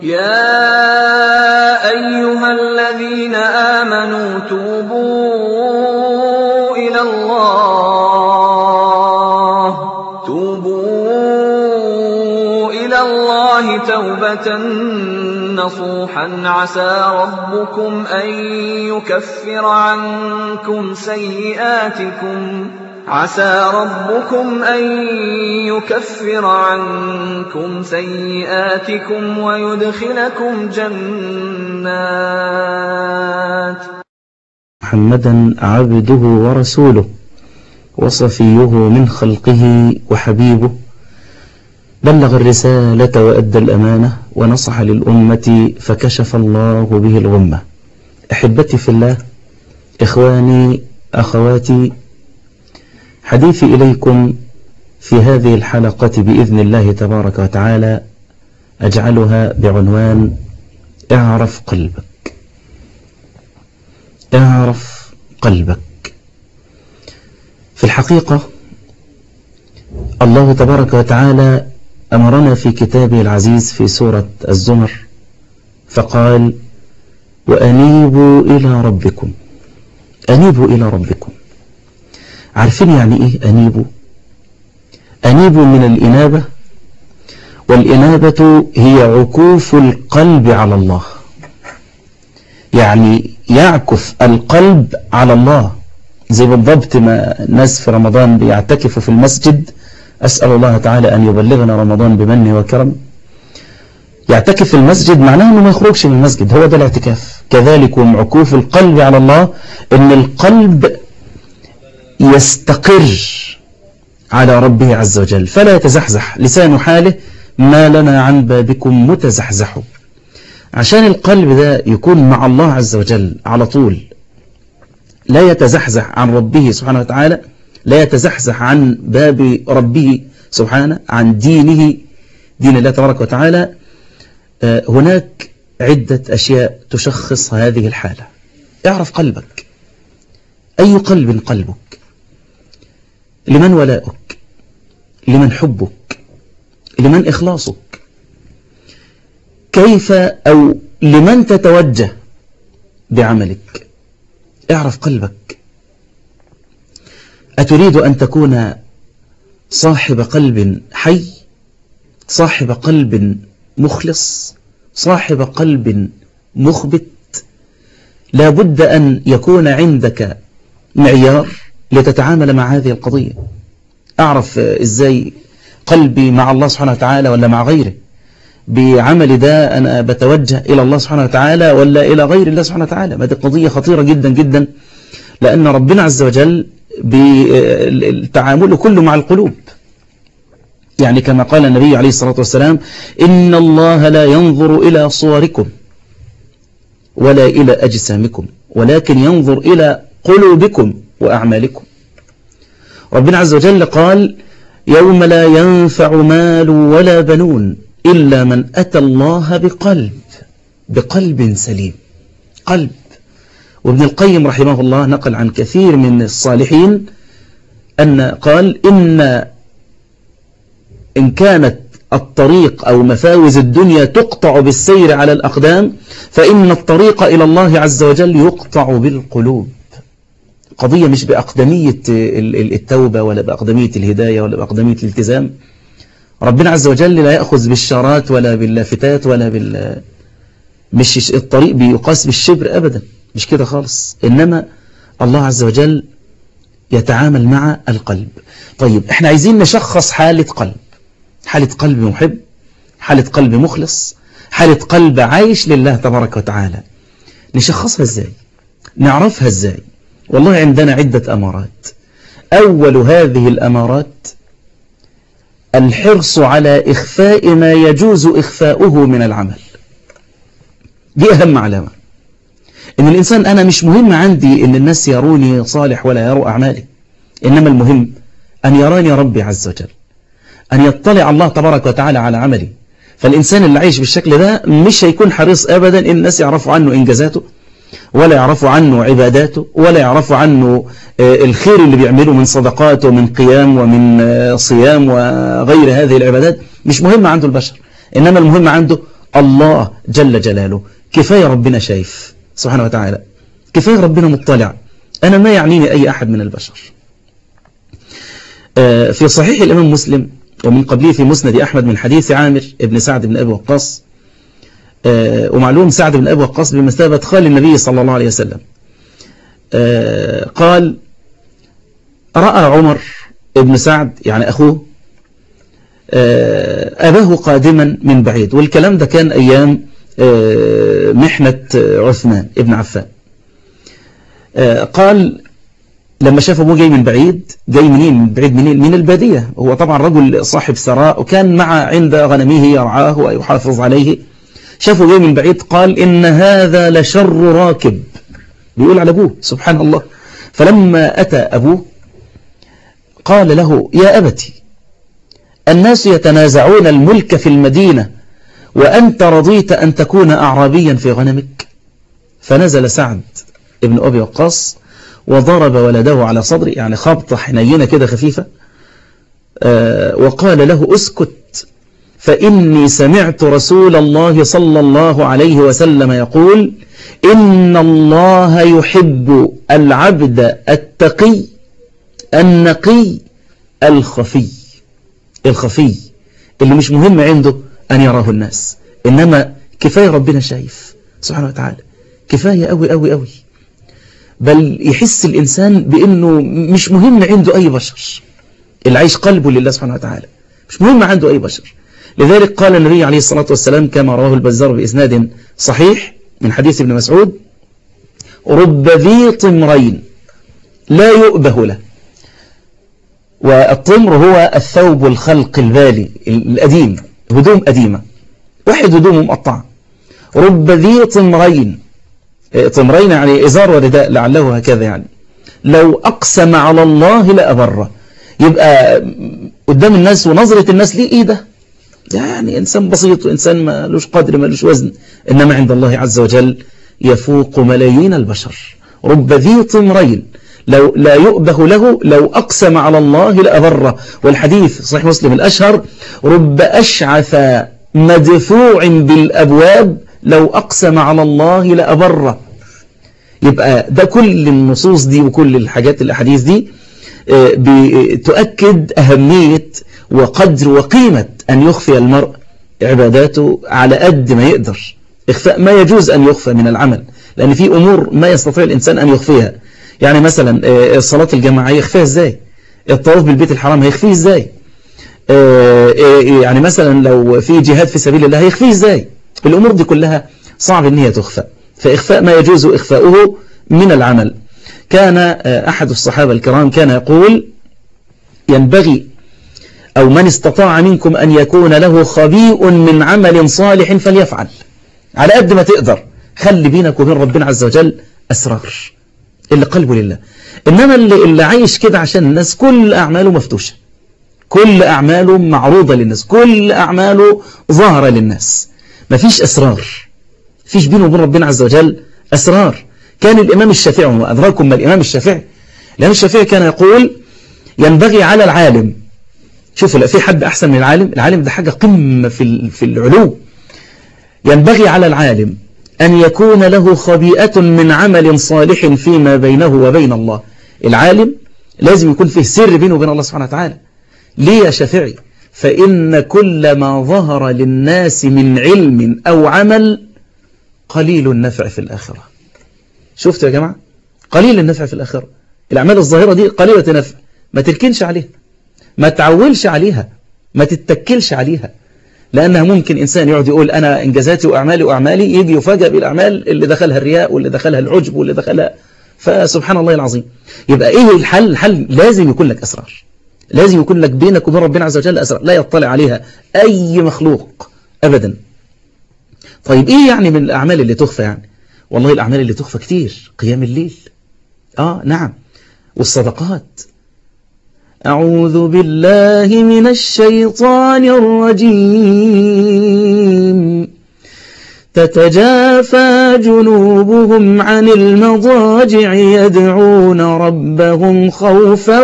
يَا أَيُّهَا الَّذِينَ آمَنُوا تُوبُوا إِلَى اللَّهِ تَوْبَةً نَّصُوحًا عَسَىٰ رَبُّكُمْ أَن يُكَفِّرَ عَنكُمْ سَيِّئَاتِكُمْ وَيُدْخِلَكُمْ جَنَّاتٍ محمدا عبده ورسوله وصفيه من خلقه وحبيبه بلغ الرسالة وأدى الأمانة ونصح للأمة فكشف الله به الغمة أحبتي في الله إخواني أخواتي حديثي إليكم في هذه الحلقة بإذن الله تبارك وتعالى أجعلها بعنوان اعرف قلبك اعرف قلبك في الحقيقة الله تبارك وتعالى أمرنا في كتابه العزيز في سورة الزمر فقال وأنيبوا إلى ربكم أنيبوا إلى ربكم عارفين يعني إيه أنيبوا أنيبوا من الإنابة والإنابة هي عكوف القلب على الله يعني يعكف القلب على الله زي بالضبط ما الناس في رمضان بيعتكفوا في المسجد أسأل الله تعالى أن يبلغنا رمضان بمنه وكرم يعتكف في المسجد معناه أنه ما يخرجش من المسجد هو ده الاعتكاف كذلك عكوف القلب على الله أن القلب يستقر على ربه عز وجل فلا يتزحزح لسان حاله ما لنا عن بابكم متزحزح عشان القلب ده يكون مع الله عز وجل على طول لا يتزحزح عن ربه سبحانه وتعالى لا يتزحزح عن باب ربه سبحانه عن دينه دين الله تبارك وتعالى هناك عدة أشياء تشخص هذه الحالة اعرف قلبك أي قلب قلبك لمن ولاؤك لمن حبك لمن إخلاصك كيف أو لمن تتوجه بعملك اعرف قلبك أتريد أن تكون صاحب قلب حي صاحب قلب مخلص صاحب قلب مخبت لا بد أن يكون عندك معيار لتتعامل مع هذه القضية أعرف إزاي قلبي مع الله سبحانه وتعالى ولا مع غيره بعمل ده أنا بتوجه إلى الله سبحانه وتعالى ولا إلى غير الله سبحانه وتعالى هذه قضية خطيرة جدا جدا لأن ربنا عز وجل بالتعامل كله مع القلوب يعني كما قال النبي عليه الصلاة والسلام إن الله لا ينظر إلى صوركم ولا إلى أجسامكم ولكن ينظر إلى قلوبكم وأعمالكم ربنا عز وجل قال يوم لا ينفع مال ولا بنون إلا من أتى الله بقلب بقلب سليم قلب وابن القيم رحمه الله نقل عن كثير من الصالحين أن قال إن إن كانت الطريق أو مفاوز الدنيا تقطع بالسير على الأقدام فإن الطريق إلى الله عز وجل يقطع بالقلوب قضية مش بأقدمية التوبة ولا بأقدمية الهداية ولا بأقدمية الالتزام ربنا عز وجل لا يأخذ بالشارات ولا باللافتات ولا بال مش الطريق بيقاس بالشبر أبدا مش كده خالص إنما الله عز وجل يتعامل مع القلب طيب احنا عايزين نشخص حالة قلب حالة قلب محب حالة قلب مخلص حالة قلب عايش لله تبارك وتعالى نشخصها ازاي نعرفها ازاي والله عندنا عدة أمارات أول هذه الأمارات الحرص على إخفاء ما يجوز إخفاؤه من العمل دي أهم علامة إن الإنسان أنا مش مهم عندي إن الناس يروني صالح ولا يروا أعمالي إنما المهم أن يراني ربي عز وجل أن يطلع الله تبارك وتعالى على عملي فالإنسان اللي عايش بالشكل ده مش هيكون حريص أبدا إن الناس يعرفوا عنه إنجازاته ولا يعرفوا عنه عباداته ولا يعرفوا عنه الخير اللي بيعمله من صدقات ومن قيام ومن صيام وغير هذه العبادات مش مهم عنده البشر إنما المهم عنده الله جل جلاله كفاية ربنا شايف سبحانه وتعالى كفاية ربنا مطلع أنا ما يعنيني أي أحد من البشر في صحيح الإمام مسلم ومن قبله في مسند أحمد من حديث عامر ابن سعد بن أبي وقاص ومعلوم سعد بن أبي وقاص بمثابة خال النبي صلى الله عليه وسلم قال رأى عمر ابن سعد يعني أخوه أباه قادما من بعيد والكلام ده كان أيام محنة عثمان ابن عفان قال لما شاف أبوه جاي من بعيد جاي منين من بعيد منين من البادية هو طبعا رجل صاحب ثراء وكان مع عند غنمه يرعاه ويحافظ عليه شافه جاي من بعيد قال إن هذا لشر راكب بيقول على أبوه سبحان الله فلما أتى أبوه قال له يا أبتي الناس يتنازعون الملك في المدينة وأنت رضيت أن تكون أعرابيا في غنمك فنزل سعد ابن أبي وقاص وضرب ولده على صدري يعني خبطة حنينة كده خفيفة وقال له اسكت فإني سمعت رسول الله صلى الله عليه وسلم يقول إن الله يحب العبد التقي النقي الخفي الخفي اللي مش مهم عنده أن يراه الناس إنما كفاية ربنا شايف سبحانه وتعالى كفاية أوي أوي أوي بل يحس الإنسان بأنه مش مهم عنده أي بشر اللي عايش قلبه لله سبحانه وتعالى مش مهم عنده أي بشر لذلك قال النبي عليه الصلاة والسلام كما رواه البزار بإسناد صحيح من حديث ابن مسعود رب ذي طمرين لا يؤبه له والطمر هو الثوب الخلق البالي القديم هدوم قديمة واحد هدومه مقطعة رب ذي طمرين طمرين يعني إزار ورداء لعله هكذا يعني لو أقسم على الله لأبره يبقى قدام الناس ونظرة الناس ليه إيه ده يعني إنسان بسيط وإنسان ما لوش قدر ما لوش وزن إنما عند الله عز وجل يفوق ملايين البشر رب ذي طمرين لو لا يؤبه له لو أقسم على الله لأبره والحديث صحيح مسلم الأشهر رب أشعث مدفوع بالأبواب لو أقسم على الله لأبره يبقى ده كل النصوص دي وكل الحاجات الأحاديث دي بتؤكد أهمية وقدر وقيمة أن يخفي المرء عباداته على قد ما يقدر إخفاء ما يجوز أن يخفى من العمل لأن في أمور ما يستطيع الإنسان أن يخفيها يعني مثلا الصلاة الجماعية يخفيها إزاي الطواف بالبيت الحرام هيخفيه إزاي يعني مثلا لو في جهاد في سبيل الله هيخفيه إزاي الأمور دي كلها صعب أن هي تخفى فإخفاء ما يجوز إخفاؤه من العمل كان أحد الصحابة الكرام كان يقول ينبغي أو من استطاع منكم أن يكون له خبيء من عمل صالح فليفعل على قد ما تقدر خلي بينك وبين ربنا عز وجل أسرار اللي قلبه لله إنما اللي, اللي عايش كده عشان الناس كل أعماله مفتوشة كل أعماله معروضة للناس كل أعماله ظاهرة للناس مفيش أسرار فيش بينه وبين ربنا عز وجل أسرار كان الإمام الشافعي وأدراكم ما الإمام الشافعي الإمام الشافعي كان يقول ينبغي على العالم شوفوا لا في حد أحسن من العالم العالم ده حاجة قمة في في العلو ينبغي على العالم أن يكون له خبيئة من عمل صالح فيما بينه وبين الله العالم لازم يكون فيه سر بينه وبين الله سبحانه وتعالى ليه يا شافعي فإن كل ما ظهر للناس من علم أو عمل قليل النفع في الآخرة شفتوا يا جماعة قليل النفع في الآخرة الأعمال الظاهرة دي قليلة نفع ما تركنش عليها ما تعولش عليها ما تتكلش عليها لأنها ممكن إنسان يقعد يقول أنا إنجازاتي وأعمالي وأعمالي يجي يفاجأ بالأعمال اللي دخلها الرياء واللي دخلها العجب واللي دخلها فسبحان الله العظيم يبقى إيه الحل الحل لازم يكون لك أسرار لازم يكون لك بينك وبين ربنا عز وجل أسرار لا يطلع عليها أي مخلوق أبدا طيب إيه يعني من الأعمال اللي تخفى يعني والله الأعمال اللي تخفى كتير قيام الليل آه نعم والصدقات أعوذ بالله من الشيطان الرجيم تتجافى جنوبهم عن المضاجع يدعون ربهم خوفا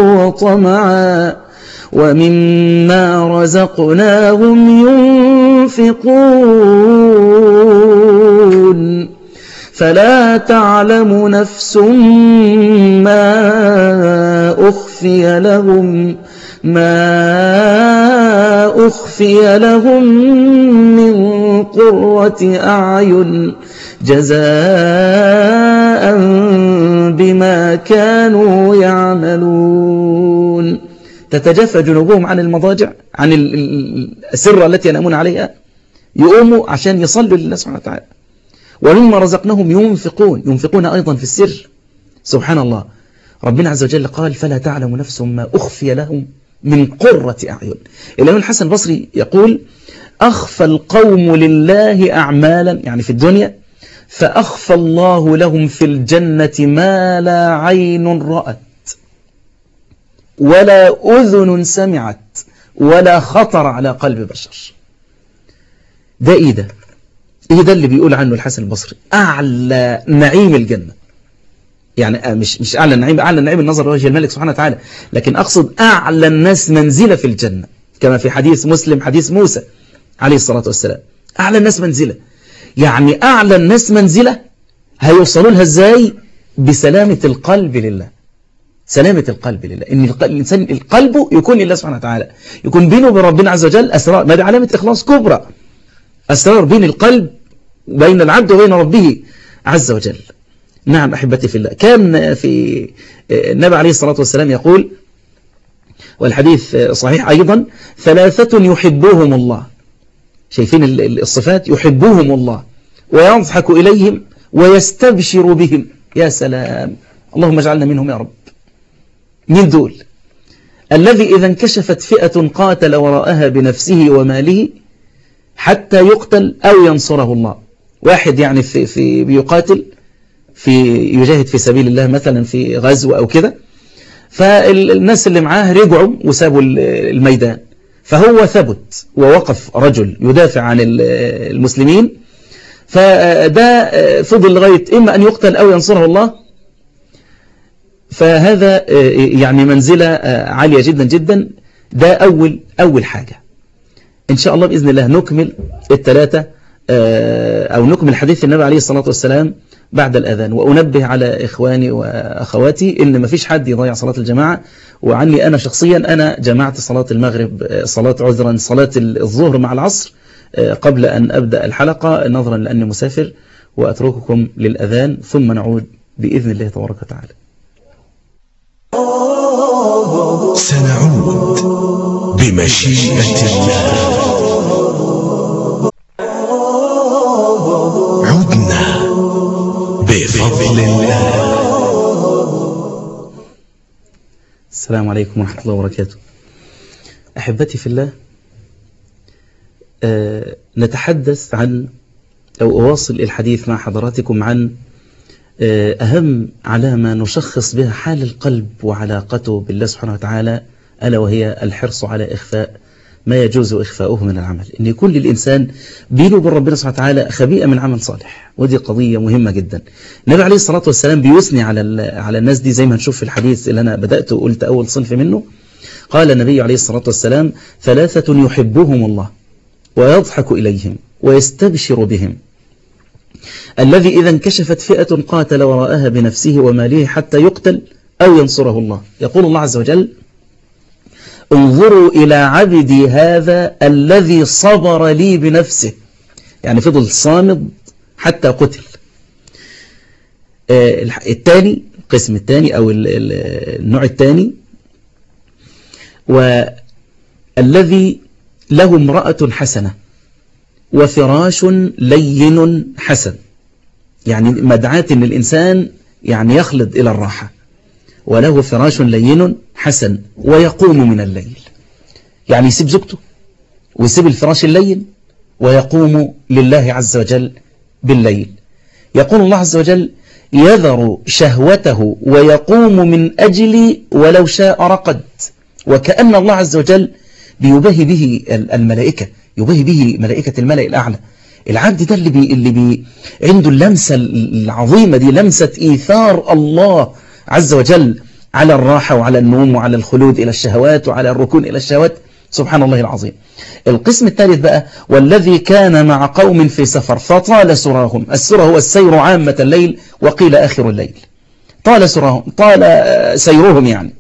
وطمعا ومما رزقناهم ينفقون فلا تعلم نفس ما أخفي لهم ما أخفي لهم من قرة أعين جزاء بما كانوا يعملون تتجفى جنوبهم عن المضاجع عن السرة التي ينامون عليها يقوموا عشان يصلوا لله سبحانه وتعالى ومما رزقناهم ينفقون ينفقون أيضا في السر سبحان الله ربنا عز وجل قال فلا تعلم نفس ما أخفي لهم من قرة أعين الإمام الحسن البصري يقول أخفى القوم لله أعمالا يعني في الدنيا فأخفى الله لهم في الجنة ما لا عين رأت ولا أذن سمعت ولا خطر على قلب بشر ده إيه ده إيه ده اللي بيقول عنه الحسن البصري أعلى نعيم الجنة يعني مش مش أعلى النعيم أعلى النعيم النظر لوجه الملك سبحانه وتعالى لكن أقصد أعلى الناس منزلة في الجنة كما في حديث مسلم حديث موسى عليه الصلاة والسلام أعلى الناس منزلة يعني أعلى الناس منزلة هيوصلوا لها إزاي بسلامة القلب لله سلامة القلب لله إن الإنسان القلب يكون لله سبحانه وتعالى يكون بينه وبين ربنا عز وجل أسرار ما دي علامة إخلاص كبرى أسرار بين القلب بين العبد وبين ربه عز وجل نعم أحبتي في الله كان في النبي عليه الصلاة والسلام يقول والحديث صحيح أيضا ثلاثة يحبهم الله شايفين الصفات يحبهم الله ويضحك إليهم ويستبشر بهم يا سلام اللهم اجعلنا منهم يا رب من دول الذي إذا انكشفت فئة قاتل وراءها بنفسه وماله حتى يقتل أو ينصره الله واحد يعني في, في بيقاتل في يجاهد في سبيل الله مثلا في غزو أو كده فالناس اللي معاه رجعوا وسابوا الميدان فهو ثبت ووقف رجل يدافع عن المسلمين فده فضل لغاية إما أن يقتل أو ينصره الله فهذا يعني منزلة عالية جدا جدا ده أول أول حاجة إن شاء الله بإذن الله نكمل الثلاثة أو نكمل حديث النبي عليه الصلاة والسلام بعد الأذان وأنبه على إخواني وأخواتي إن ما فيش حد يضيع صلاة الجماعة وعني أنا شخصيا أنا جمعت صلاة المغرب صلاة عذرا صلاة الظهر مع العصر قبل أن أبدأ الحلقة نظرا لأني مسافر وأترككم للأذان ثم نعود بإذن الله تبارك وتعالى سنعود بمشيئة الله عدنا بفضل الله السلام عليكم ورحمة الله وبركاته أحبتي في الله أه نتحدث عن أو أواصل الحديث مع حضراتكم عن أه أهم علامة نشخص بها حال القلب وعلاقته بالله سبحانه وتعالى ألا وهي الحرص على إخفاء ما يجوز إخفاؤه من العمل إن يكون للإنسان بينه وبين ربنا سبحانه وتعالى خبيئة من عمل صالح ودي قضية مهمة جدا النبي عليه الصلاة والسلام بيثني على على الناس دي زي ما هنشوف في الحديث اللي أنا بدأت وقلت أول صنف منه قال النبي عليه الصلاة والسلام ثلاثة يحبهم الله ويضحك إليهم ويستبشر بهم الذي إذا انكشفت فئة قاتل وراءها بنفسه وماله حتى يقتل أو ينصره الله يقول الله عز وجل انظروا إلى عبدي هذا الذي صبر لي بنفسه يعني فضل صامد حتى قتل الثاني القسم الثاني أو النوع الثاني والذي له امرأة حسنة وفراش لين حسن يعني مدعاة ان الإنسان يعني يخلد إلى الراحة وله فراش لين حسن ويقوم من الليل يعني يسيب زوجته ويسيب الفراش اللين ويقوم لله عز وجل بالليل يقول الله عز وجل يذر شهوته ويقوم من أجلي ولو شاء رقد وكأن الله عز وجل بيبهي به الملائكة يبهي به ملائكة الملأ الأعلى العبد ده اللي بي اللي بي عنده اللمسة العظيمة دي لمسة إيثار الله عز وجل على الراحة وعلى النوم وعلى الخلود إلى الشهوات وعلى الركون إلى الشهوات سبحان الله العظيم القسم الثالث بقى والذي كان مع قوم في سفر فطال سراهم السرى هو السير عامة الليل وقيل آخر الليل طال سراهم طال سيرهم يعني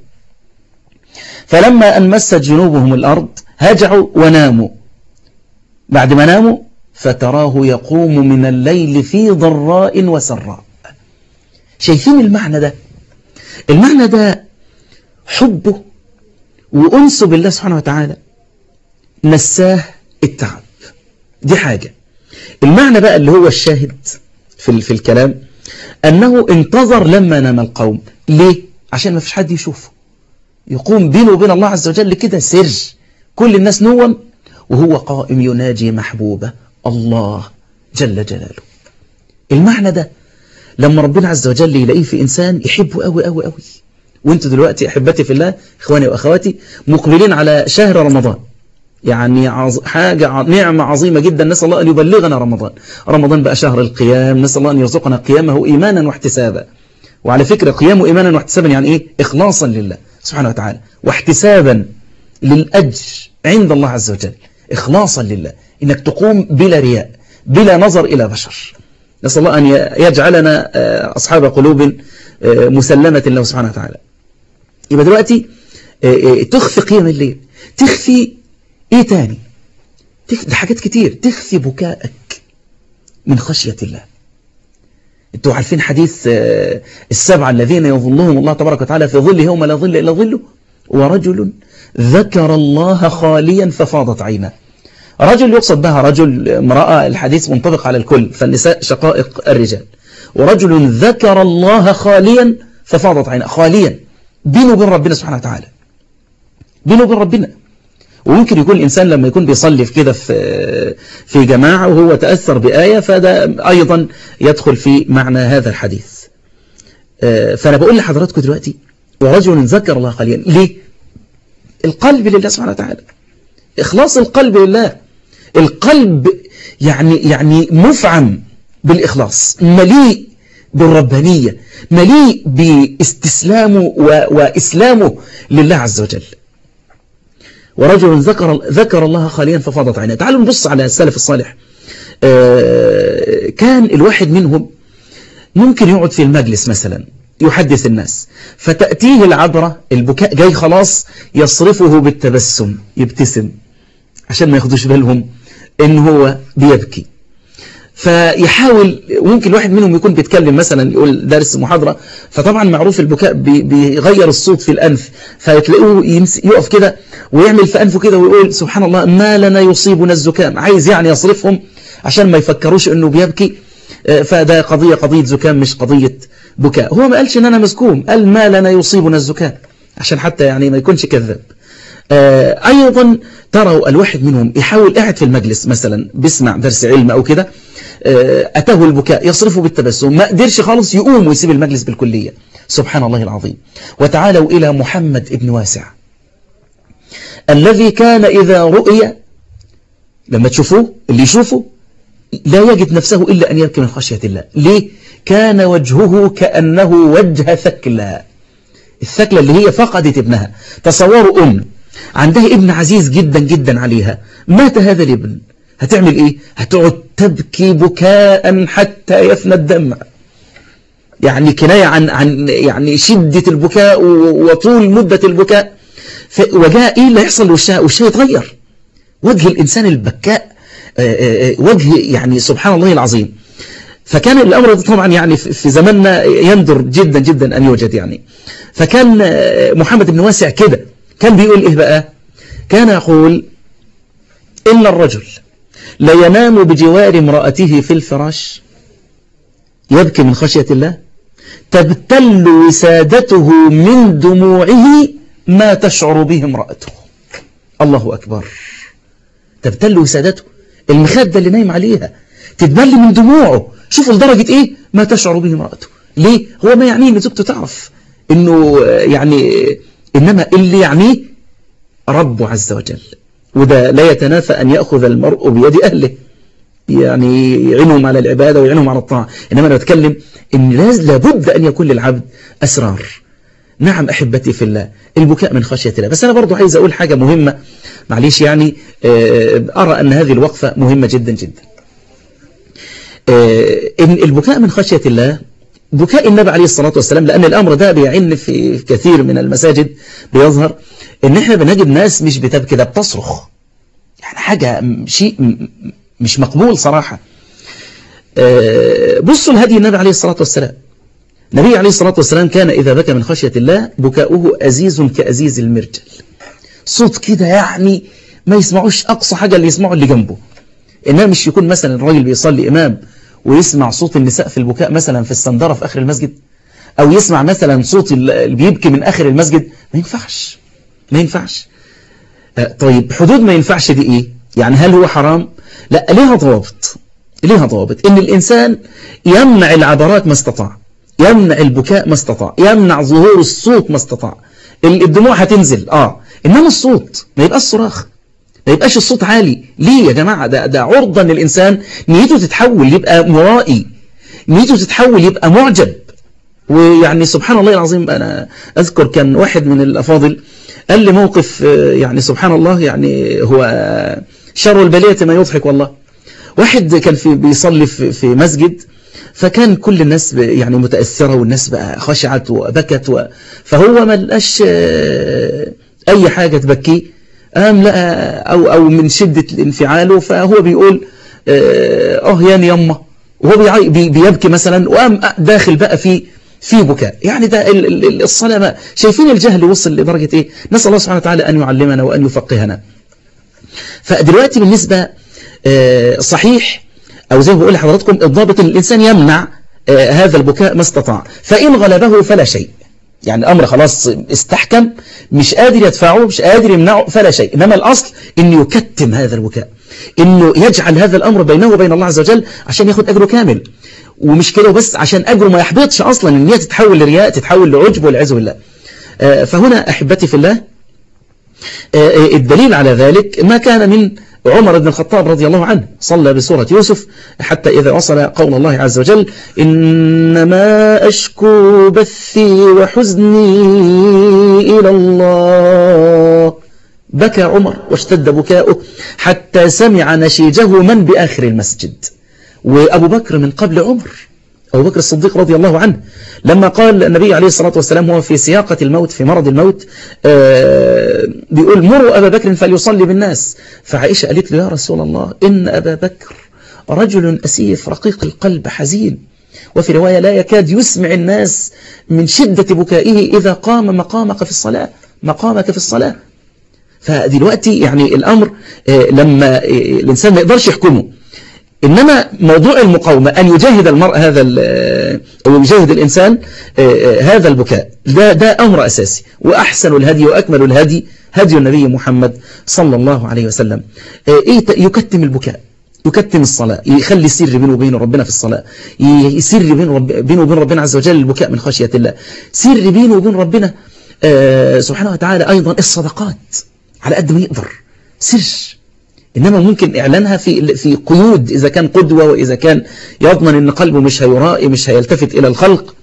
فلما أن مست جنوبهم الأرض هجعوا وناموا بعد ما ناموا فتراه يقوم من الليل في ضراء وسراء شايفين المعنى ده المعنى ده حبه وأنسه بالله سبحانه وتعالى نساه التعب دي حاجة المعنى بقى اللي هو الشاهد في, في الكلام أنه انتظر لما نام القوم ليه؟ عشان ما فيش حد يشوفه يقوم بينه وبين الله عز وجل كده سر كل الناس نوم وهو قائم يناجي محبوبه الله جل جلاله المعنى ده لما ربنا عز وجل يلاقيه في إنسان يحبه قوي قوي قوي وانتوا دلوقتي أحبتي في الله إخواني وأخواتي مقبلين على شهر رمضان يعني عظ... حاجة نعمة عظيمة جدا نسأل الله أن يبلغنا رمضان رمضان بقى شهر القيام نسأل الله أن يرزقنا قيامه إيمانا واحتسابا وعلى فكرة قيامه إيمانا واحتسابا يعني إيه إخلاصا لله سبحانه وتعالى واحتسابا للأجر عند الله عز وجل إخلاصا لله إنك تقوم بلا رياء بلا نظر إلى بشر نسأل الله أن يجعلنا أصحاب قلوب مسلمة له سبحانه وتعالى يبقى دلوقتي تخفي قيم الليل تخفي إيه تاني ده حاجات كتير تخفي بكائك من خشية الله انتوا عارفين حديث السبعة الذين يظلهم الله تبارك وتعالى في ظله يوم لا ظل إلا ظله ورجل ذكر الله خاليا ففاضت عيناه رجل يقصد بها رجل امرأة الحديث منطبق على الكل فالنساء شقائق الرجال ورجل ذكر الله خاليا ففاضت عيناه خاليا بينه وبين ربنا سبحانه وتعالى بينه وبين ربنا وممكن يكون الإنسان لما يكون بيصلي في كده في في جماعة وهو تأثر بآية فده أيضا يدخل في معنى هذا الحديث فأنا بقول لحضراتكم دلوقتي ورجل ذكر الله خاليا ليه؟ القلب لله سبحانه وتعالى إخلاص القلب لله القلب يعني يعني مفعم بالإخلاص مليء بالربانية مليء باستسلامه وإسلامه لله عز وجل ورجل ذكر ذكر الله خاليا ففاضت عيناه تعالوا نبص على السلف الصالح كان الواحد منهم ممكن يقعد في المجلس مثلا يحدث الناس فتأتيه العبرة البكاء جاي خلاص يصرفه بالتبسم يبتسم عشان ما ياخدوش بالهم ان هو بيبكي فيحاول ممكن الواحد منهم يكون بيتكلم مثلا يقول درس محاضرة فطبعا معروف البكاء بيغير الصوت في الأنف فتلاقوه يقف كده ويعمل في أنفه كده ويقول سبحان الله ما لنا يصيبنا الزكام عايز يعني يصرفهم عشان ما يفكروش انه بيبكي فده قضية قضية زكام مش قضية بكاء هو ما قالش ان انا مسكوم قال ما لنا يصيبنا الزكام عشان حتى يعني ما يكونش كذاب أيضا تروا الواحد منهم يحاول قاعد في المجلس مثلا بيسمع درس علم أو كده أتاه البكاء يصرفه بالتبسم ما قدرش خالص يقوم ويسيب المجلس بالكلية سبحان الله العظيم وتعالوا إلى محمد ابن واسع الذي كان إذا رؤي لما تشوفوه اللي يشوفه لا يجد نفسه إلا أن يبكي من خشية الله ليه؟ كان وجهه كأنه وجه ثكلى الثكلى اللي هي فقدت ابنها تصوروا أم عندها ابن عزيز جدا جدا عليها مات هذا الابن هتعمل ايه هتقعد تبكي بكاء حتى يفنى الدمع يعني كناية عن, عن يعني شدة البكاء وطول مدة البكاء وجاء ايه اللي يحصل لوشها وشها يتغير وجه الإنسان البكاء وجه يعني سبحان الله العظيم فكان الأمر طبعا يعني في زماننا يندر جدا جدا أن يوجد يعني فكان محمد بن واسع كده كان بيقول إيه بقى كان يقول إن الرجل لا ينام بجوار امرأته في الفراش يبكي من خشية الله تبتل وسادته من دموعه ما تشعر به امرأته الله أكبر تبتل وسادته المخدة اللي نايم عليها تتبل من دموعه شوفوا لدرجة ايه ما تشعر به امرأته ليه هو ما يعنيه ان زوجته تعرف انه يعني انما اللي يعنيه ربه عز وجل وده لا يتنافى ان يأخذ المرء بيد اهله يعني يعينهم على العبادة ويعينهم على الطاعة إنما أنا أتكلم إن لابد أن يكون للعبد أسرار نعم أحبتي في الله البكاء من خشية الله بس أنا برضو عايز أقول حاجة مهمة معليش يعني آه، أرى أن هذه الوقفة مهمة جدا جدا آه، إن البكاء من خشية الله بكاء النبي عليه الصلاة والسلام لأن الأمر ده بيعن في كثير من المساجد بيظهر إن إحنا بنجد ناس مش بتبكي ده بتصرخ يعني حاجة م- شيء م- مش مقبول صراحة آه، بصوا لهدي النبي عليه الصلاة والسلام النبي عليه الصلاة والسلام كان إذا بكى من خشية الله بكاؤه أزيز كأزيز المرجل صوت كده يعني ما يسمعوش أقصى حاجة اللي يسمعه اللي جنبه إنما مش يكون مثلا الراجل بيصلي إمام ويسمع صوت النساء في البكاء مثلا في السندرة في آخر المسجد أو يسمع مثلا صوت اللي بيبكي من آخر المسجد ما ينفعش ما ينفعش آه، طيب حدود ما ينفعش دي إيه يعني هل هو حرام لا ليها ضوابط ليها ضوابط إن الإنسان يمنع العبرات ما استطاع يمنع البكاء ما استطاع يمنع ظهور الصوت ما استطاع ال- الدموع هتنزل آه إنما الصوت ما يبقاش صراخ ما يبقاش الصوت عالي ليه يا جماعة ده, ده عرضة ان الإنسان نيته تتحول يبقى مرائي نيته تتحول يبقى معجب ويعني سبحان الله العظيم أنا أذكر كان واحد من الأفاضل قال لي موقف آه، يعني سبحان الله يعني هو آه، شر البلية ما يضحك والله واحد كان في بيصلي في, في مسجد فكان كل الناس ب- يعني متأثرة والناس بقى خشعت وبكت و... فهو ما لقاش آه، أي حاجة تبكيه قام لقى أو, أو من شدة انفعاله فهو بيقول آه آه ياني يما وهو بيعي- بي- بيبكي مثلا وقام داخل بقى في في بكاء يعني ده ال- ال- ال- الصلاة ما شايفين الجهل وصل لدرجة إيه نسأل الله سبحانه وتعالى أن يعلمنا وأن يفقهنا فدلوقتي بالنسبة آه، صحيح أو زي ما بقول لحضراتكم الضابط إن الإنسان يمنع آه، هذا البكاء ما استطاع فإن غلبه فلا شيء يعني الأمر خلاص استحكم مش قادر يدفعه مش قادر يمنعه فلا شيء إنما الأصل إنه يكتم هذا البكاء إنه يجعل هذا الأمر بينه وبين الله عز وجل عشان ياخد أجره كامل ومش كده وبس عشان أجره ما يحبطش أصلا إن هي تتحول لرياء تتحول لعجب والعياذ بالله آه، فهنا أحبتي في الله آه، الدليل على ذلك ما كان من عمر بن الخطاب رضي الله عنه صلى بسورة يوسف حتى إذا وصل قول الله عز وجل إنما أشكو بثي وحزني إلى الله بكى عمر واشتد بكاؤه حتى سمع نشيجه من بآخر المسجد وأبو بكر من قبل عمر أبو بكر الصديق رضي الله عنه لما قال النبي عليه الصلاة والسلام هو في سياقة الموت في مرض الموت آه، بيقول مروا أبا بكر فليصلي بالناس فعائشة قالت له يا رسول الله إن أبا بكر رجل أسيف رقيق القلب حزين وفي رواية لا يكاد يسمع الناس من شدة بكائه إذا قام مقامك في الصلاة مقامك في الصلاة فدلوقتي يعني الأمر آه، لما آه، الإنسان ما يقدرش يحكمه إنما موضوع المقاومة أن يجاهد المرء هذا ال- أو يجاهد الإنسان آه، آه، هذا البكاء ده, ده أمر أساسي وأحسن الهدي وأكمل الهدي هدي النبي محمد صلى الله عليه وسلم آه، إيه ت- يكتم البكاء يكتم الصلاة يخلي سر بينه وبين ربنا في الصلاة ي- سر بين رب بينه وبين ربنا عز وجل البكاء من خشية الله سر بينه وبين ربنا آه، سبحانه وتعالى أيضا الصدقات على قد ما يقدر سر إنما ممكن إعلانها في في قيود إذا كان قدوة وإذا كان يضمن أن قلبه مش هيرائي مش هيلتفت إلى الخلق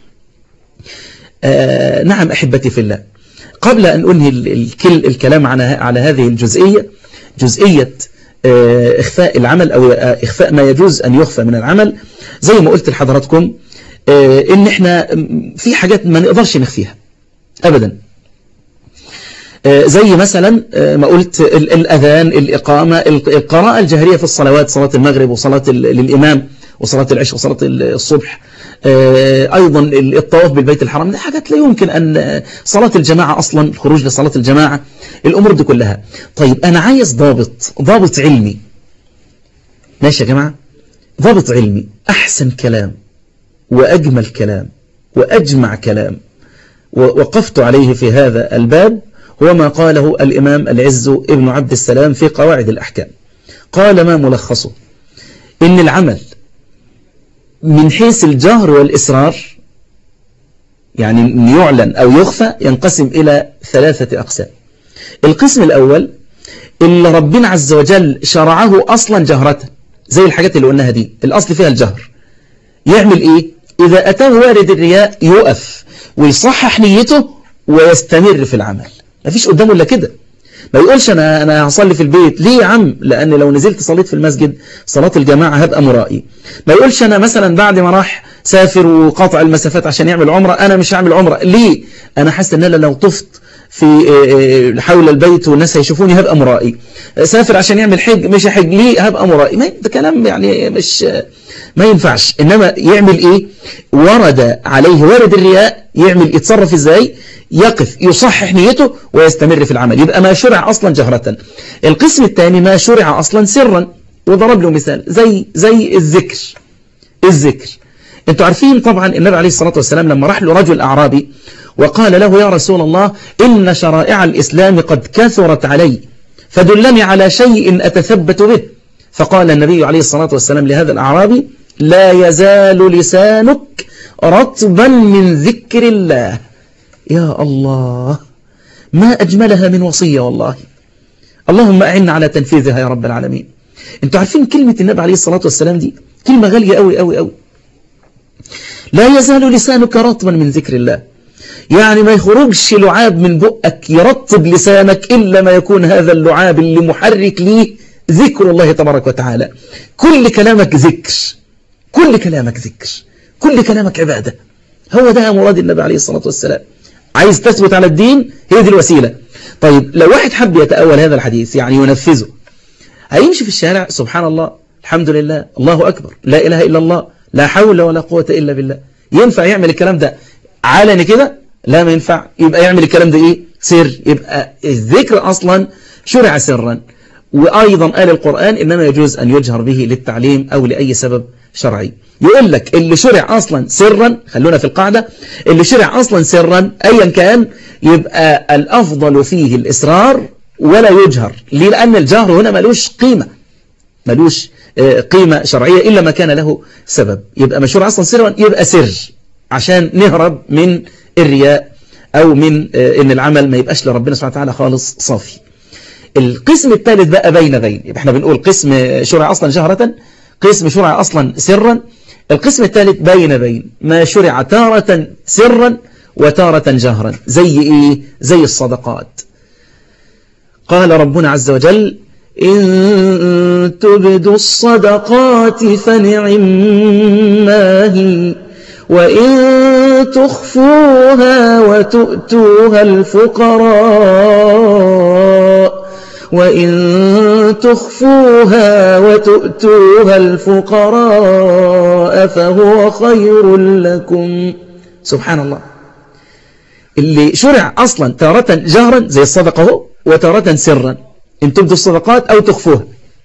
آه نعم أحبتي في الله قبل أن أنهي ال- الكل الكلام على على هذه الجزئية جزئية آه إخفاء العمل أو آه إخفاء ما يجوز أن يخفى من العمل زي ما قلت لحضراتكم آه إن إحنا م- في حاجات ما نقدرش نخفيها أبدا آه، زي مثلا آه، ما قلت ال- الأذان الإقامة ال- القراءة الجهرية في الصلوات صلاة المغرب وصلاة ال- للإمام وصلاة العشاء وصلاة ال- الصبح آه، أيضا ال- الطواف بالبيت الحرام دي حاجات لا يمكن أن آه، صلاة الجماعة أصلا الخروج لصلاة الجماعة الأمور دي كلها طيب أنا عايز ضابط ضابط علمي ماشي يا جماعة ضابط علمي أحسن كلام وأجمل كلام وأجمع كلام ووقفت عليه في هذا الباب هو ما قاله الإمام العز ابن عبد السلام في قواعد الأحكام قال ما ملخصه إن العمل من حيث الجهر والإسرار يعني أن يعلن أو يخفى ينقسم إلى ثلاثة أقسام القسم الأول اللي ربنا عز وجل شرعه أصلا جهرة زي الحاجات اللي قلناها دي الأصل فيها الجهر يعمل إيه إذا أتاه وارد الرياء يقف ويصحح نيته ويستمر في العمل مفيش قدامه إلا كده ما يقولش أنا, أنا هصلي في البيت ليه يا عم لأن لو نزلت صليت في المسجد صلاة الجماعة هبقى مرائي ما يقولش أنا مثلا بعد ما راح سافر وقاطع المسافات عشان يعمل عمرة أنا مش هعمل عمرة ليه أنا حاسس أن أنا لو طفت في حول البيت والناس هيشوفوني هبقى مرائي سافر عشان يعمل حج مش حج ليه هبقى مرائي ما ده كلام يعني مش ما ينفعش إنما يعمل إيه ورد عليه ورد الرياء يعمل يتصرف إزاي يقف يصحح نيته ويستمر في العمل يبقى ما شرع أصلا جهرة القسم الثاني ما شرع أصلا سرا وضرب له مثال زي زي الذكر الذكر انتوا عارفين طبعا النبي عليه الصلاة والسلام لما راح له رجل أعرابي وقال له يا رسول الله إن شرائع الإسلام قد كثرت علي فدلني على شيء أتثبت به فقال النبي عليه الصلاة والسلام لهذا الأعرابي لا يزال لسانك رطبا من ذكر الله يا الله ما أجملها من وصية والله اللهم أعنا على تنفيذها يا رب العالمين انتوا عارفين كلمة النبي عليه الصلاة والسلام دي كلمة غالية قوي قوي قوي لا يزال لسانك رطبا من ذكر الله يعني ما يخرجش لعاب من بقك يرطب لسانك إلا ما يكون هذا اللعاب اللي محرك ليه ذكر الله تبارك وتعالى كل كلامك ذكر كل كلامك ذكر كل كلامك عبادة هو ده مراد النبي عليه الصلاة والسلام عايز تثبت على الدين هي دي الوسيلة طيب لو واحد حب يتأول هذا الحديث يعني ينفذه هيمشي في الشارع سبحان الله الحمد لله الله أكبر لا إله إلا الله لا حول ولا قوة إلا بالله ينفع يعمل الكلام ده علني كده لا ما ينفع يبقى يعمل الكلام ده إيه سر يبقى الذكر أصلا شرع سرا وأيضا قال القرآن إنما يجوز أن يجهر به للتعليم أو لأي سبب شرعي يقول لك اللي شرع أصلا سرا خلونا في القاعدة اللي شرع أصلا سرا أيا كان يبقى الأفضل فيه الإسرار ولا يجهر ليه لأن الجهر هنا ملوش قيمة ملوش قيمة شرعية إلا ما كان له سبب يبقى مشروع أصلا سرا يبقى سر عشان نهرب من الرياء أو من إن العمل ما يبقاش لربنا سبحانه وتعالى خالص صافي القسم الثالث بقى بين بين يبقى احنا بنقول قسم شرع أصلا جهرة قسم شرع أصلا سرا القسم الثالث بين بين ما شرع تارة سرا وتارة جهرا زي إيه زي الصدقات قال ربنا عز وجل إن تبدوا الصدقات فنعم ما هي وإن تخفوها وتؤتوها الفقراء وإن تخفوها وتؤتوها الفقراء فهو خير لكم سبحان الله اللي شرع أصلا تارة جهرا زي الصدقة هو وتارة سرا إن تبدوا الصدقات أو تخفوها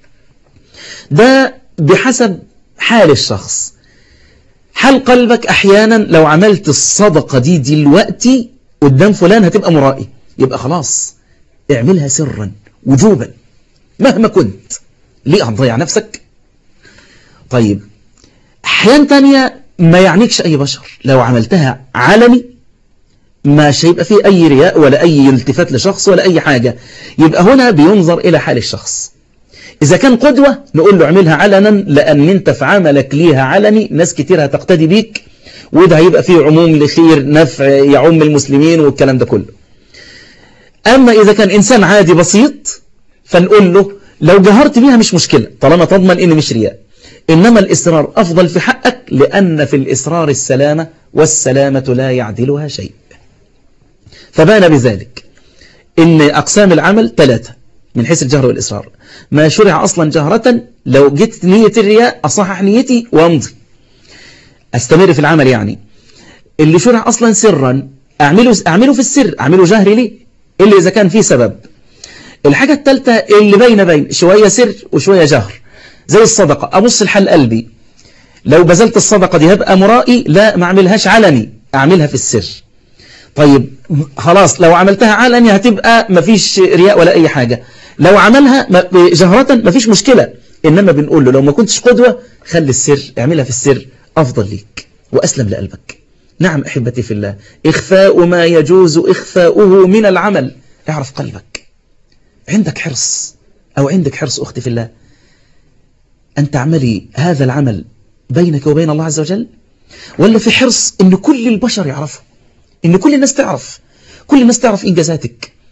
ده بحسب حال الشخص حال قلبك أحيانا لو عملت الصدقة دي دلوقتي قدام فلان هتبقى مرائي يبقى خلاص اعملها سرا وجوبا مهما كنت ليه هتضيع نفسك طيب أحيان تانية ما يعنيكش أي بشر لو عملتها علني مش هيبقى فيه أي رياء ولا أي التفات لشخص ولا أي حاجة يبقى هنا بينظر إلى حال الشخص إذا كان قدوة نقول له اعملها علنا لأن انت في عملك ليها علني ناس كتير هتقتدي بيك وده هيبقى فيه عموم لخير نفع يعم المسلمين والكلام ده كله أما إذا كان إنسان عادي بسيط فنقول له لو جهرت بيها مش مشكلة طالما تضمن إن مش رياء إنما الإصرار أفضل في حقك لأن في الإصرار السلامة والسلامة لا يعدلها شيء فبان بذلك إن أقسام العمل ثلاثة من حيث الجهر والإصرار ما شرع أصلا جهرة لو جيت نية الرياء أصحح نيتي وأمضي أستمر في العمل يعني اللي شرع أصلا سرا أعمله, أعمله في السر أعمله جهري ليه إلا إذا كان فيه سبب الحاجة الثالثة اللي بين بين شوية سر وشوية جهر زي الصدقة أبص الحل قلبي لو بذلت الصدقة دي هبقى مرائي لا ما أعملهاش علني أعملها في السر طيب خلاص لو عملتها علني هتبقى مفيش رياء ولا أي حاجة لو عملها جهرة مفيش مشكلة إنما بنقول له لو ما كنتش قدوة خلي السر اعملها في السر أفضل ليك وأسلم لقلبك نعم أحبتي في الله إخفاء ما يجوز إخفاؤه من العمل اعرف قلبك عندك حرص أو عندك حرص أختي في الله أن تعملي هذا العمل بينك وبين الله عز وجل ولا في حرص أن كل البشر يعرفوا أن كل الناس تعرف كل الناس تعرف إنجازاتك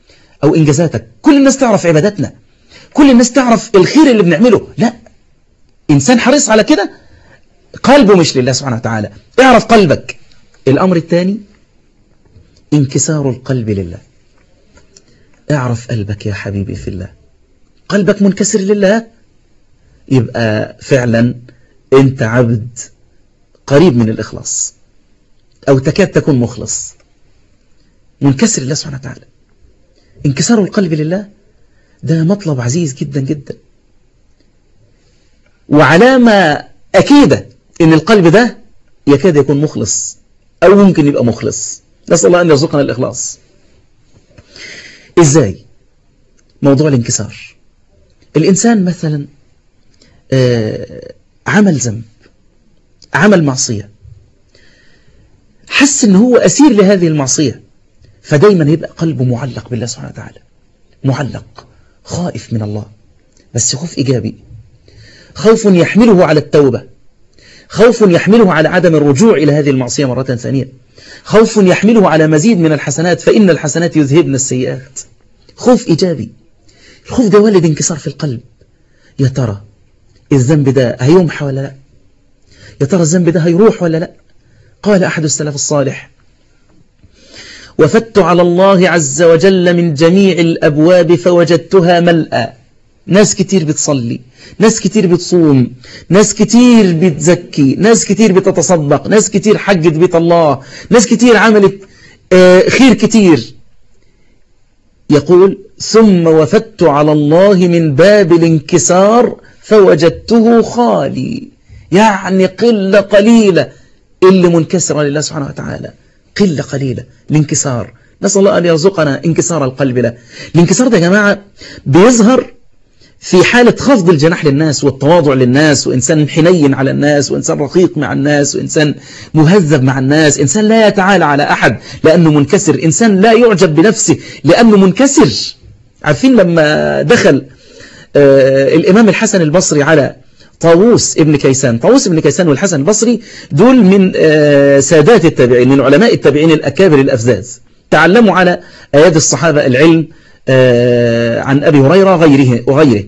أو إنجازاتك كل الناس تعرف عباداتنا كل الناس تعرف الخير اللي بنعمله لا إنسان حريص على كده قلبه مش لله سبحانه وتعالى اعرف قلبك الأمر الثاني انكسار القلب لله اعرف قلبك يا حبيبي في الله قلبك منكسر لله يبقى فعلا انت عبد قريب من الإخلاص أو تكاد تكون مخلص منكسر لله سبحانه وتعالى انكسار القلب لله ده مطلب عزيز جدا جدا وعلامة أكيدة إن القلب ده يكاد يكون مخلص أو ممكن يبقى مخلص نسأل الله أن يرزقنا الإخلاص إزاي موضوع الانكسار الإنسان مثلا آه، عمل ذنب عمل معصية حس ان هو أسير لهذه المعصية فدايما يبقى قلبه معلق بالله سبحانه وتعالى معلق خائف من الله بس خوف إيجابي خوف يحمله على التوبة خوف يحمله على عدم الرجوع إلى هذه المعصية مرة ثانية خوف يحمله على مزيد من الحسنات فإن الحسنات يذهبن السيئات خوف إيجابي الخوف ده والد انكسار في القلب يا ترى الذنب ده هيمحى ولا لا يا ترى الذنب ده هيروح ولا لا قال أحد السلف الصالح وفدت على الله عز وجل من جميع الأبواب فوجدتها ملأى ناس كتير بتصلي ناس كتير بتصوم ناس كتير بتزكي ناس كتير بتتصدق ناس كتير حجت بيت الله ناس كتير عملت آه، خير كتير يقول ثم وفدت على الله من باب الانكسار فوجدته خالي يعني قلة قليلة اللي منكسرة لله سبحانه وتعالى قلة قليلة الانكسار نسأل الله أن يرزقنا انكسار القلب له الانكسار ده يا جماعة بيظهر في حالة خفض الجناح للناس والتواضع للناس وإنسان حنين على الناس وإنسان رقيق مع الناس وإنسان مهذب مع الناس إنسان لا يتعالى على أحد لأنه منكسر إنسان لا يعجب بنفسه لأنه منكسر عارفين لما دخل آه الإمام الحسن البصري على طاووس ابن كيسان طاووس ابن كيسان والحسن البصري دول من آه سادات التابعين من علماء التابعين الأكابر الأفزاز تعلموا على أيادي الصحابة العلم آه عن أبي هريرة غيره وغيره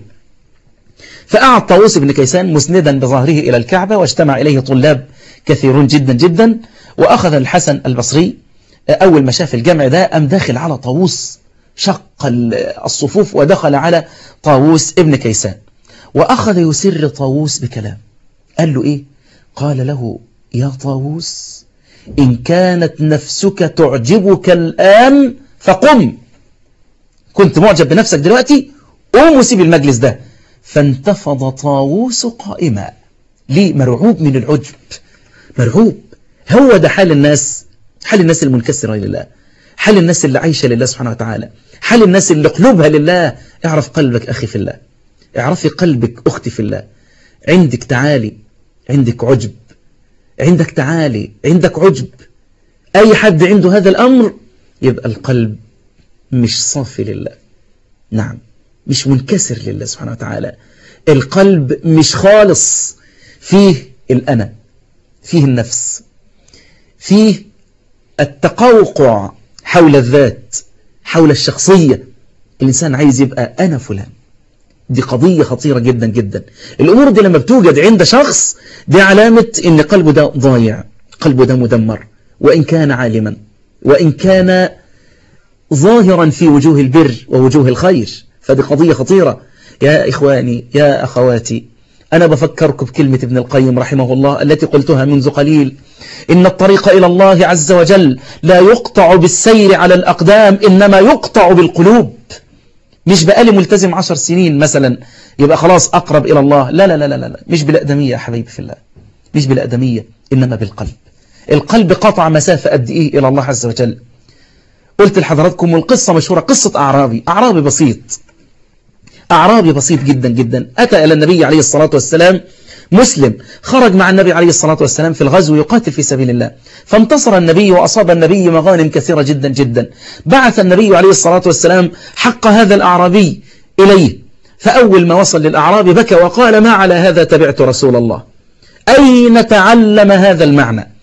فقعد طاووس بن كيسان مسندا بظهره إلى الكعبة واجتمع إليه طلاب كثيرون جدا جدا وأخذ الحسن البصري أول ما شاف الجمع ده أم داخل على طاووس شق الصفوف ودخل على طاووس ابن كيسان وأخذ يسر طاووس بكلام قال له إيه قال له يا طاووس إن كانت نفسك تعجبك الآن فقم كنت معجب بنفسك دلوقتي قوم وسيب المجلس ده فانتفض طاووس قائما ليه مرعوب من العجب مرعوب هو ده حال الناس حال الناس المنكسرة لله حال الناس اللي عايشة لله سبحانه وتعالى حال الناس اللي قلوبها لله اعرف قلبك أخي في الله اعرفي قلبك أختي في الله عندك تعالي عندك عجب عندك تعالي عندك عجب أي حد عنده هذا الأمر يبقى القلب مش صافي لله نعم مش منكسر لله سبحانه وتعالى القلب مش خالص فيه الأنا فيه النفس فيه التقوقع حول الذات حول الشخصية الإنسان عايز يبقى أنا فلان دي قضية خطيرة جدا جدا الأمور دي لما بتوجد عند شخص دي علامة إن قلبه ده ضايع قلبه ده مدمر وإن كان عالما وإن كان ظاهرا في وجوه البر ووجوه الخير فدي قضية خطيرة يا إخواني يا أخواتي أنا بفكركم بكلمة ابن القيم رحمه الله التي قلتها منذ قليل إن الطريق إلى الله عز وجل لا يقطع بالسير على الأقدام إنما يقطع بالقلوب مش بقالي ملتزم عشر سنين مثلا يبقى خلاص أقرب إلى الله لا لا لا لا, لا. مش بالأقدمية يا حبيبي في الله مش بالأقدمية إنما بالقلب القلب قطع مسافة قد إيه إلى الله عز وجل قلت لحضراتكم القصة مشهورة قصة أعرابي أعرابي بسيط أعرابي بسيط جدا جدا أتى إلى النبي عليه الصلاة والسلام مسلم خرج مع النبي عليه الصلاة والسلام في الغزو يقاتل في سبيل الله فانتصر النبي وأصاب النبي مغانم كثيرة جدا جدا بعث النبي عليه الصلاة والسلام حق هذا الأعرابي إليه فأول ما وصل للأعرابي بكى وقال ما على هذا تبعت رسول الله أين تعلم هذا المعنى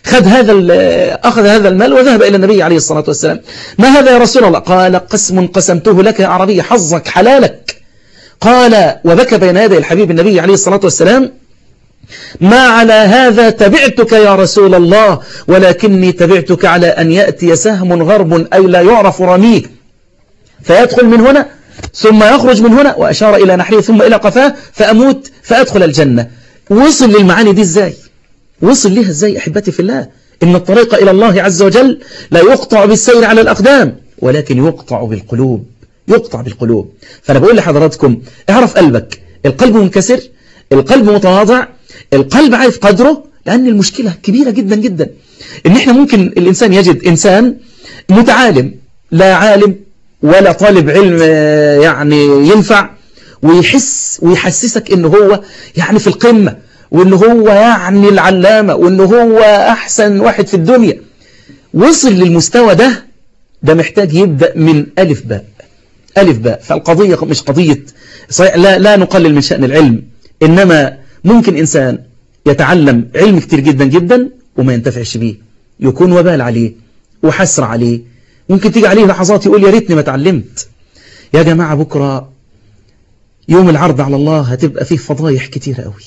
خذ هذا أخذ هذا المال وذهب إلى النبي عليه الصلاة والسلام ما هذا يا رسول الله قال قسم قسمته لك يا عربي حظك حلالك قال وبكى بين يدي الحبيب النبي عليه الصلاة والسلام ما على هذا تبعتك يا رسول الله ولكني تبعتك على أن يأتي سهم غرب أي لا يعرف رميه فيدخل من هنا ثم يخرج من هنا وأشار إلى نحره ثم إلى قفاه فأموت فأدخل الجنة وصل للمعاني دي إزاي وصل لها إزاي أحبتي في الله إن الطريق إلى الله عز وجل لا يقطع بالسير على الأقدام ولكن يقطع بالقلوب يقطع بالقلوب فأنا بقول لحضراتكم اعرف قلبك القلب منكسر القلب متواضع القلب عارف قدره لأن المشكلة كبيرة جدا جدا إن إحنا ممكن الإنسان يجد إنسان متعالم لا عالم ولا طالب علم يعني ينفع ويحس ويحسسك إنه هو يعني في القمة وإنه هو يعني العلامة وإنه هو أحسن واحد في الدنيا وصل للمستوى ده ده محتاج يبدأ من ألف باء ألف باء فالقضية مش قضية صحيح لا, لا نقلل من شأن العلم إنما ممكن إنسان يتعلم علم كتير جدا جدا وما ينتفعش بيه يكون وبال عليه وحسر عليه ممكن تيجي عليه لحظات يقول يا ريتني ما اتعلمت يا جماعة بكرة يوم العرض على الله هتبقى فيه فضايح كتيرة قوي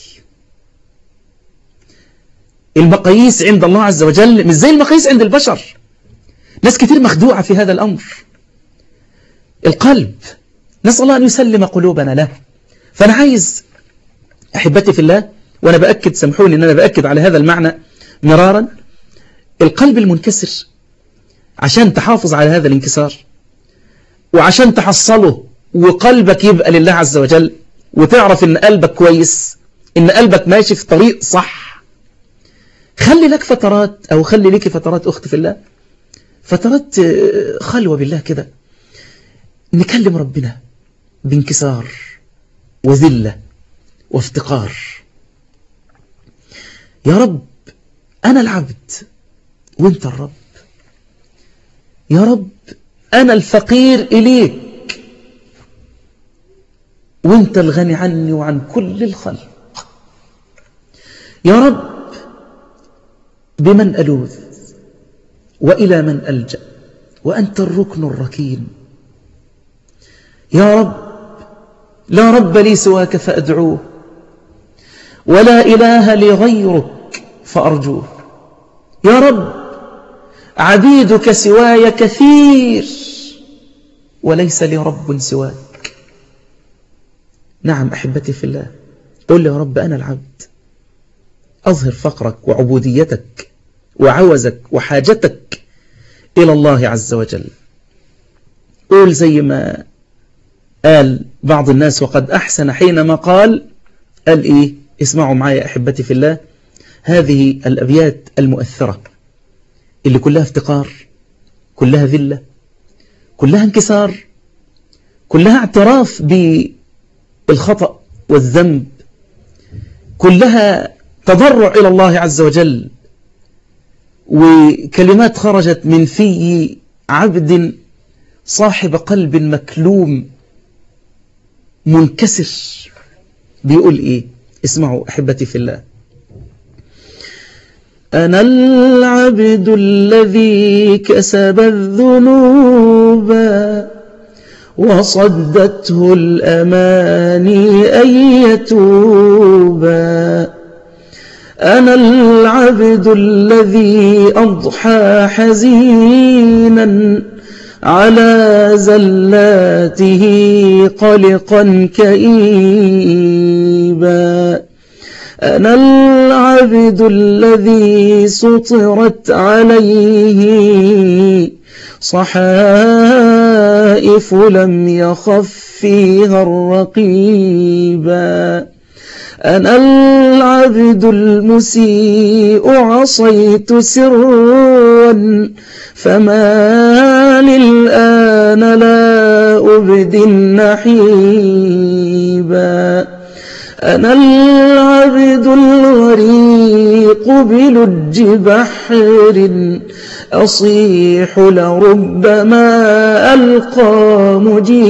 المقاييس عند الله عز وجل مش زي المقاييس عند البشر ناس كتير مخدوعة في هذا الأمر القلب نسأل الله أن يسلم قلوبنا له فأنا عايز أحبتي في الله وأنا بأكد سامحوني أن أنا بأكد على هذا المعنى مرارا القلب المنكسر عشان تحافظ على هذا الانكسار وعشان تحصله وقلبك يبقى لله عز وجل وتعرف ان قلبك كويس ان قلبك ماشي في طريق صح خلي لك فترات او خلي لك فترات اخت في الله فترات خلوة بالله كده نكلم ربنا بانكسار وذلة وافتقار يا رب أنا العبد وانت الرب يا رب أنا الفقير إليك وانت الغني عني وعن كل الخلق يا رب بمن ألوذ وإلى من ألجأ وأنت الركن الركين يا رب لا رب لي سواك فأدعوه ولا إله لي غيرك فأرجوه يا رب عبيدك سواي كثير وليس لي رب سواك نعم أحبتي في الله قل يا رب أنا العبد أظهر فقرك وعبوديتك وعوزك وحاجتك إلى الله عز وجل قول زي ما قال بعض الناس وقد أحسن حينما قال قال إيه اسمعوا معايا أحبتي في الله هذه الأبيات المؤثرة اللي كلها افتقار كلها ذلة كلها انكسار كلها اعتراف بالخطأ والذنب كلها تضرع إلى الله عز وجل وكلمات خرجت من في عبد صاحب قلب مكلوم منكسر بيقول إيه اسمعوا أحبتي في الله أنا العبد الذي كسب الذنوب وصدته الأماني أن يتوبا أنا العبد الذي أضحى حزينا على زلاته قلقا كئيبا أنا العبد الذي سطرت عليه صحائف لم يخف فيها الرقيبا أنا العبد المسيء عصيت سرا فما للآن لا أبدي النحيبا أنا العبد الغريق بلج بحر أصيح لربما ألقى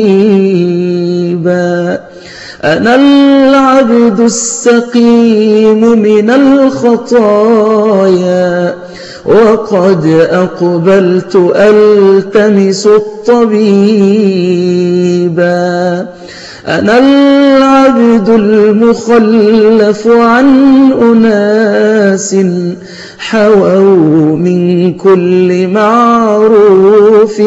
مجيبا أنا العبد السقيم من الخطايا وقد أقبلت ألتمس الطبيبا أنا العبد المخلف عن أناس حووا من كل معروف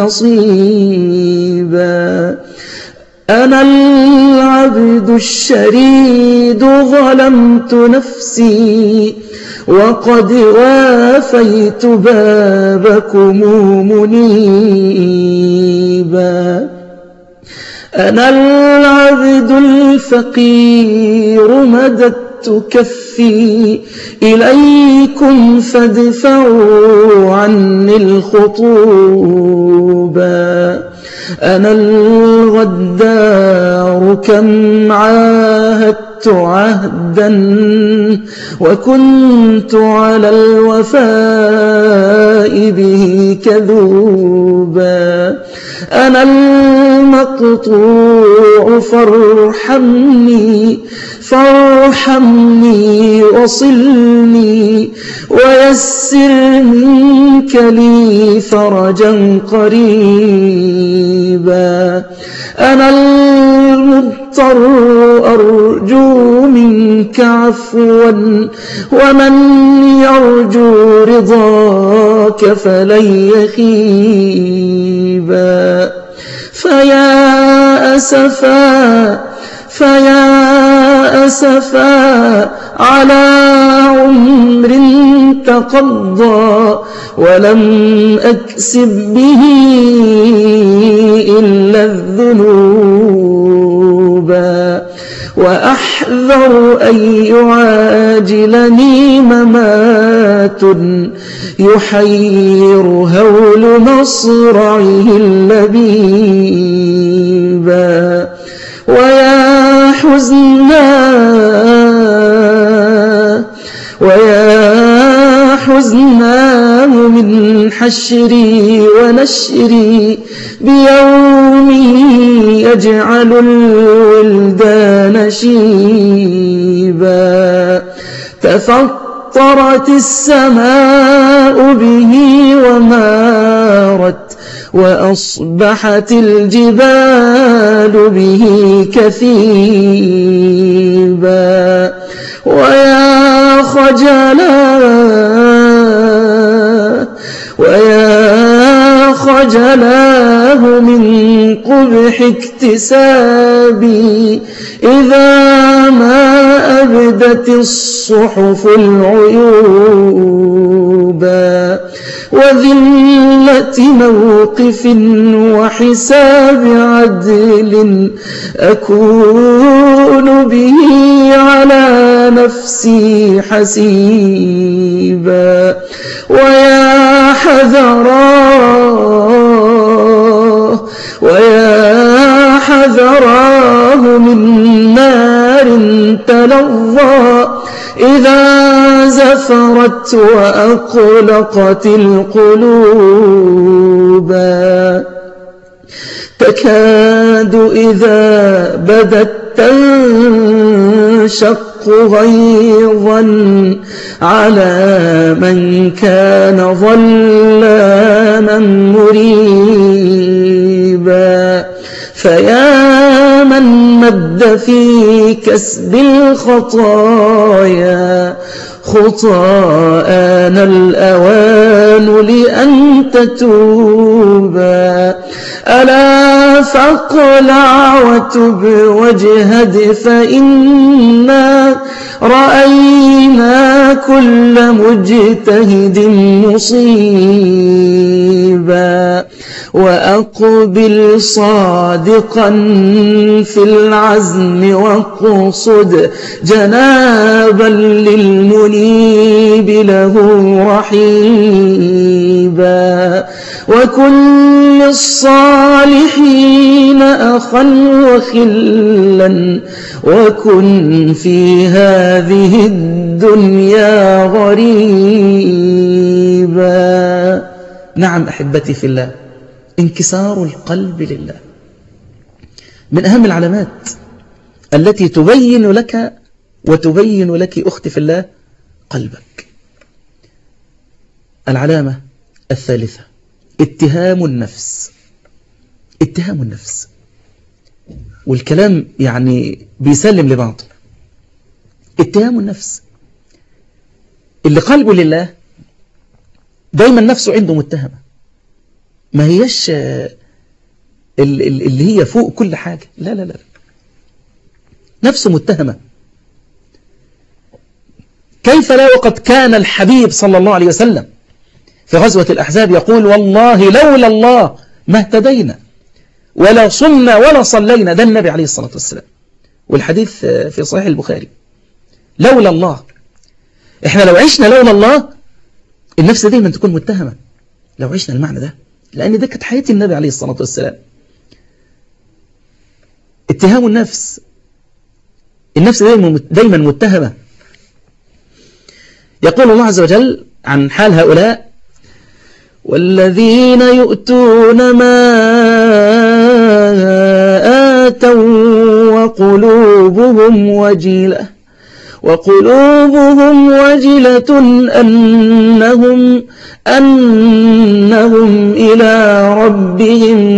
نصيبا أنا العبد الشريد ظلمت نفسي وقد وافيت بابكم منيبا أنا العبد الفقير مددت كفي إليكم فادفعوا عني الخطوبا أنا الغدار كم عاهدت عهدا وكنت على الوفاء به كذوبا أنا المقطوع فارحمني فارحمني وصلني ويسر منك لي فرجا قريبا أنا المضطر أرجو منك عفوا ومن يرجو رضاك فلن يخيبا فيا أسفا فيا أسفا على عمر تقضى ولم أكسب به إلا الذنوبا وأحذر أن يعاجلني ممات يحير هول مصرعه اللبيبا ويا حزنا ويا حزناه من حشري ونشري بيوم يجعل الولدان شيبا تفطرت السماء به ومارت وأصبحت الجبال به كثيبا ويا خجلا ويا خجلاه من قبح اكتسابي إذا ما أبدت الصحف العيوبا وذلة موقف وحساب عدل أكون به على نفسي حسيبا ويا حذراه ويا حذراه من نار تلظى إذا زفرت وأقلقت القلوبا تكاد إذا بدت تنشق غيظا على من كان ظلاما مريبا فيا من مد في كسب الخطايا خطاء الأوان لأن تتوبا ألا فاقلع وتب واجهد فإنا رأينا كل مجتهد مصيبا وأقبل صادقا في العزم واقصد جنابا للمنيب له رحيبا وكن للصالحين أخا وخلا وكن في هذه الدنيا غريبا نعم أحبتي في الله انكسار القلب لله من أهم العلامات التي تبين لك وتبين لك أختي في الله قلبك العلامة الثالثة اتهام النفس اتهام النفس والكلام يعني بيسلم لبعضه اتهام النفس اللي قلبه لله دايما نفسه عنده متهمة ما هيش آه، ال- ال- اللي هي فوق كل حاجة لا لا لا نفسه متهمة كيف لا وقد كان الحبيب صلى الله عليه وسلم في غزوة الأحزاب يقول والله لولا الله ما اهتدينا ولا صمنا ولا صلينا ده النبي عليه الصلاة والسلام والحديث آه، في صحيح البخاري لولا الله احنا لو عشنا لولا الله النفس دايما تكون متهمة لو عشنا المعنى ده لأن ده كانت حياة النبي عليه الصلاة والسلام اتهام النفس النفس دايما دايما متهمة يقول الله عز وجل عن حال هؤلاء والذين يؤتون ما آتوا وقلوبهم وجلة وقلوبهم وجلة أنهم أنهم إلى ربهم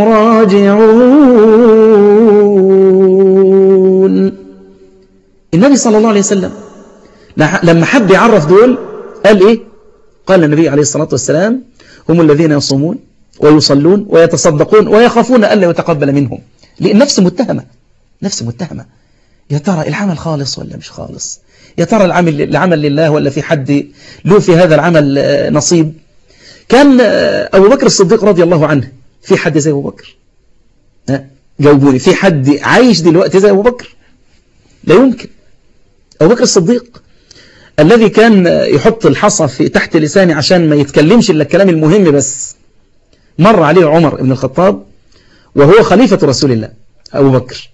راجعون النبي صلى الله عليه وسلم لما حب يعرف دول قال إيه قال النبي عليه الصلاة والسلام هم الذين يصومون ويصلون ويتصدقون ويخافون ألا يتقبل منهم لأن نفس متهمة نفس متهمة يا ترى العمل خالص ولا مش خالص يا ترى العمل العمل لله ولا في حد له في هذا العمل نصيب كان أبو بكر الصديق رضي الله عنه في حد زي أبو بكر جاوبوني في حد عايش دلوقتي زي أبو بكر لا يمكن أبو بكر الصديق الذي كان يحط الحصى في تحت لسانه عشان ما يتكلمش إلا الكلام المهم بس مر عليه عمر بن الخطاب وهو خليفة رسول الله أبو بكر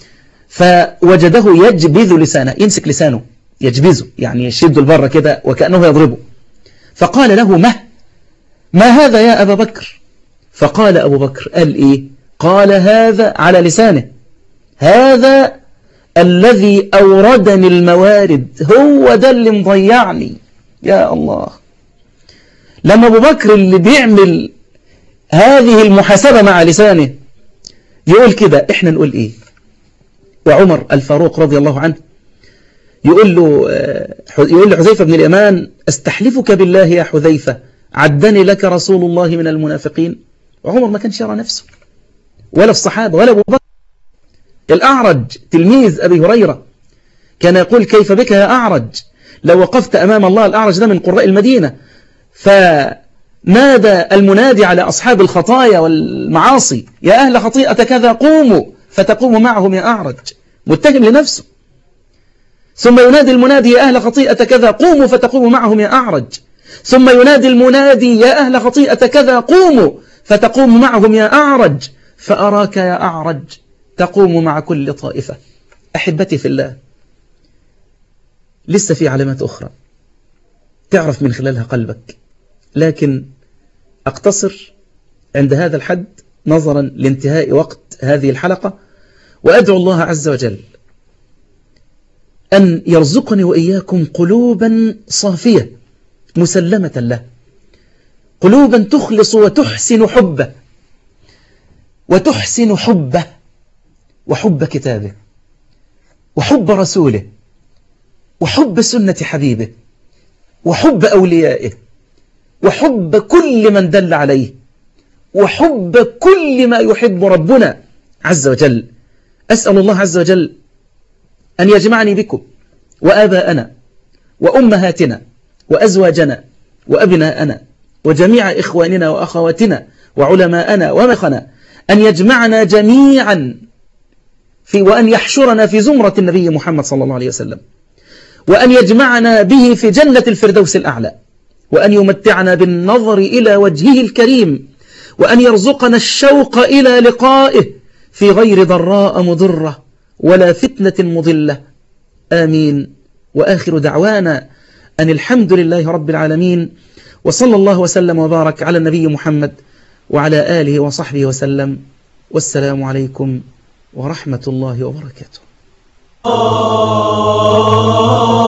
فوجده يجبذ لسانه يمسك لسانه يجبذه يعني يشد البر كده وكأنه يضربه فقال له ما ما هذا يا أبا بكر فقال أبو بكر قال إيه قال هذا على لسانه هذا الذي أوردني الموارد هو ده اللي مضيعني يا الله لما أبو بكر اللي بيعمل هذه المحاسبة مع لسانه يقول كده إحنا نقول إيه وعمر الفاروق رضي الله عنه يقول له يقول لحذيفة بن اليمان استحلفك بالله يا حذيفة عدني لك رسول الله من المنافقين وعمر ما كانش يرى نفسه ولا الصحابة ولا أبو بكر الأعرج تلميذ أبي هريرة كان يقول كيف بك يا أعرج لو وقفت أمام الله الأعرج ده من قراء المدينة فنادى المنادي على أصحاب الخطايا والمعاصي يا أهل خطيئة كذا قوموا فتقوم معهم يا أعرج متهم لنفسه ثم ينادي المنادي يا أهل خطيئة كذا قوموا فتقوم معهم يا أعرج ثم ينادي المنادي يا أهل خطيئة كذا قوموا فتقوم معهم يا أعرج فأراك يا أعرج تقوم مع كل طائفة أحبتي في الله لسه في علامات أخرى تعرف من خلالها قلبك لكن أقتصر عند هذا الحد نظرا لانتهاء وقت هذه الحلقة وأدعو الله عز وجل أن يرزقني وإياكم قلوبا صافية مسلمة له قلوبا تخلص وتحسن حبه وتحسن حبه وحب كتابه وحب رسوله وحب سنة حبيبه وحب أوليائه وحب كل من دل عليه وحب كل ما يحب ربنا عز وجل أسأل الله عز وجل أن يجمعني بكم وآباءنا وأمهاتنا وأزواجنا وأبناءنا وجميع إخواننا وأخواتنا وعلماءنا ومخنا أن يجمعنا جميعا في وأن يحشرنا في زمرة النبي محمد صلى الله عليه وسلم وأن يجمعنا به في جنة الفردوس الأعلى وأن يمتعنا بالنظر إلى وجهه الكريم وأن يرزقنا الشوق إلى لقائه في غير ضراء مضرة ولا فتنة مضلة آمين وآخر دعوانا أن الحمد لله رب العالمين وصلى الله وسلم وبارك على النبي محمد وعلى آله وصحبه وسلم والسلام عليكم ورحمة الله وبركاته